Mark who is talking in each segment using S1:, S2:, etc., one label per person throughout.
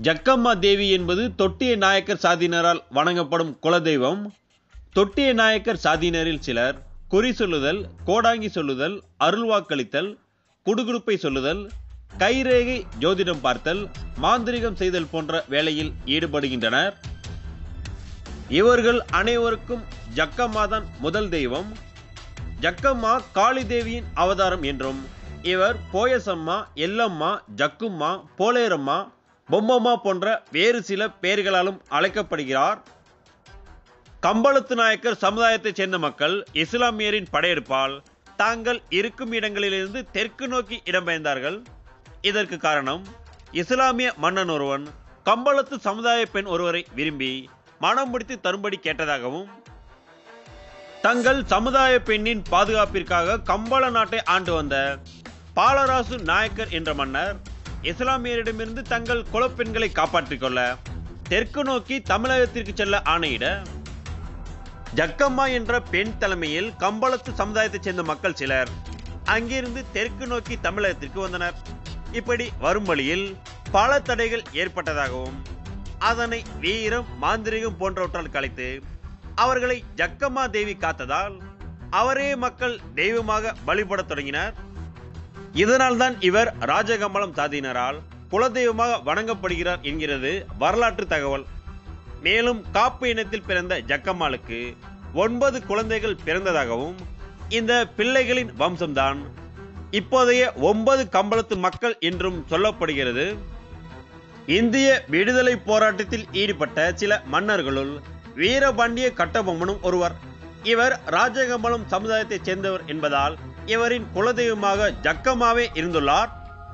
S1: ஜக்கம்மா தேவி என்பது தொட்டிய நாயக்கர் சாதியினரால் வணங்கப்படும் குலதெய்வம் தொட்டிய நாயக்கர் சாதியினரில் சிலர் குறி சொல்லுதல் கோடாங்கி சொல்லுதல் அருள்வாக்களித்தல் குடுகுடுப்பை சொல்லுதல் கைரேகை ஜோதிடம் பார்த்தல் மாந்திரிகம் செய்தல் போன்ற வேலையில் ஈடுபடுகின்றனர் இவர்கள் அனைவருக்கும் ஜக்கம்மா தான் முதல் தெய்வம் ஜக்கம்மா காளி தேவியின் அவதாரம் என்றும் இவர் போயசம்மா எல்லம்மா ஜக்கும்மா போலேரம்மா பொம்மம்மா போன்ற வேறு சில பெயர்களாலும் அழைக்கப்படுகிறார் கம்பளத்து நாயக்கர் சமுதாயத்தைச் சேர்ந்த மக்கள் இஸ்லாமியரின் படையெடுப்பால் தாங்கள் இருக்கும் இடங்களிலிருந்து தெற்கு நோக்கி இடம்பெயர்ந்தார்கள் இதற்கு காரணம் இஸ்லாமிய மன்னன் ஒருவன் கம்பளத்து சமுதாய பெண் ஒருவரை விரும்பி மனம் முடித்து தரும்படி கேட்டதாகவும் தங்கள் சமுதாய பெண்ணின் பாதுகாப்பிற்காக கம்பள நாட்டை ஆண்டு வந்த பாலராசு நாயக்கர் என்ற மன்னர் இஸ்லாமியரிடமிருந்து தங்கள் குலப்பெண்களை காப்பாற்றிக் கொள்ள தெற்கு நோக்கி தமிழகத்திற்கு செல்ல ஆணையிட ஜக்கம்மா என்ற பெண் தலைமையில் கம்பளத்து சமுதாயத்தைச் சேர்ந்த மக்கள் சிலர் அங்கிருந்து தெற்கு நோக்கி தமிழகத்திற்கு வந்தனர் இப்படி வரும் வழியில் பல தடைகள் ஏற்பட்டதாகவும் அதனை வீரம் மாந்திரிகம் போன்றவற்றால் கலைத்து அவர்களை ஜக்கம்மா தேவி காத்ததால் அவரே மக்கள் தெய்வமாக வழிபடத் தொடங்கினர் இதனால்தான் இவர் ராஜகம்பளம் சாதியினரால் குலதெய்வமாக வணங்கப்படுகிறார் என்கிறது வரலாற்று தகவல் மேலும் காப்பு இனத்தில் பிறந்த ஜக்கம்மாளுக்கு ஒன்பது குழந்தைகள் பிறந்ததாகவும் இந்த பிள்ளைகளின் வம்சம்தான் இப்போதைய ஒன்பது கம்பளத்து மக்கள் என்றும் சொல்லப்படுகிறது இந்திய விடுதலை போராட்டத்தில் ஈடுபட்ட சில மன்னர்களுள் வீரபாண்டிய கட்டபொம்மனும் ஒருவர் இவர் ராஜகம்பளம் சமுதாயத்தைச் சேர்ந்தவர் என்பதால் இவரின் குலதெய்வமாக ஜக்கமாவே இருந்துள்ளார்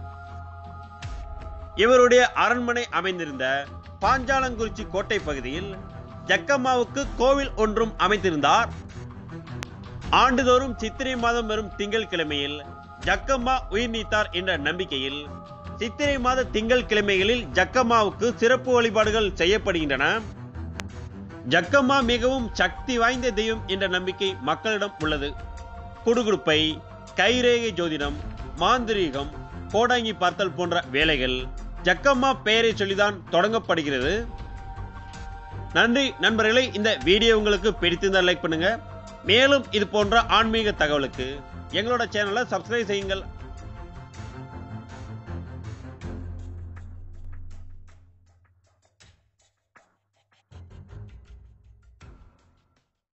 S1: இவருடைய அரண்மனை அமைந்திருந்த பாஞ்சாலங்குறிச்சி கோட்டை பகுதியில் ஜக்கம்மாவுக்கு கோவில் ஒன்றும் அமைத்திருந்தார் ஆண்டுதோறும் சித்திரை மாதம் வரும் திங்கள் கிழமையில் ஜக்கம்மா உயிர் நீத்தார் என்ற நம்பிக்கையில் சித்திரை மாத திங்கள் கிழமைகளில் ஜக்கம்மாவுக்கு சிறப்பு வழிபாடுகள் செய்யப்படுகின்றன ஜக்கம்மா மிகவும் சக்தி வாய்ந்த தெய்வம் என்ற நம்பிக்கை மக்களிடம் உள்ளது குடுகுடுப்பை கைரேகை ஜோதிடம் மாந்திரீகம் கோடாங்கி பார்த்தல் போன்ற வேலைகள் ஜக்கம்மா பெயரை சொல்லிதான் தொடங்கப்படுகிறது நன்றி நண்பர்களே இந்த வீடியோ உங்களுக்கு பிடித்திருந்தால் லைக் பண்ணுங்க மேலும் இது போன்ற ஆன்மீக தகவலுக்கு எங்களோட சேனலை சப்ஸ்கிரைப் செய்யுங்கள்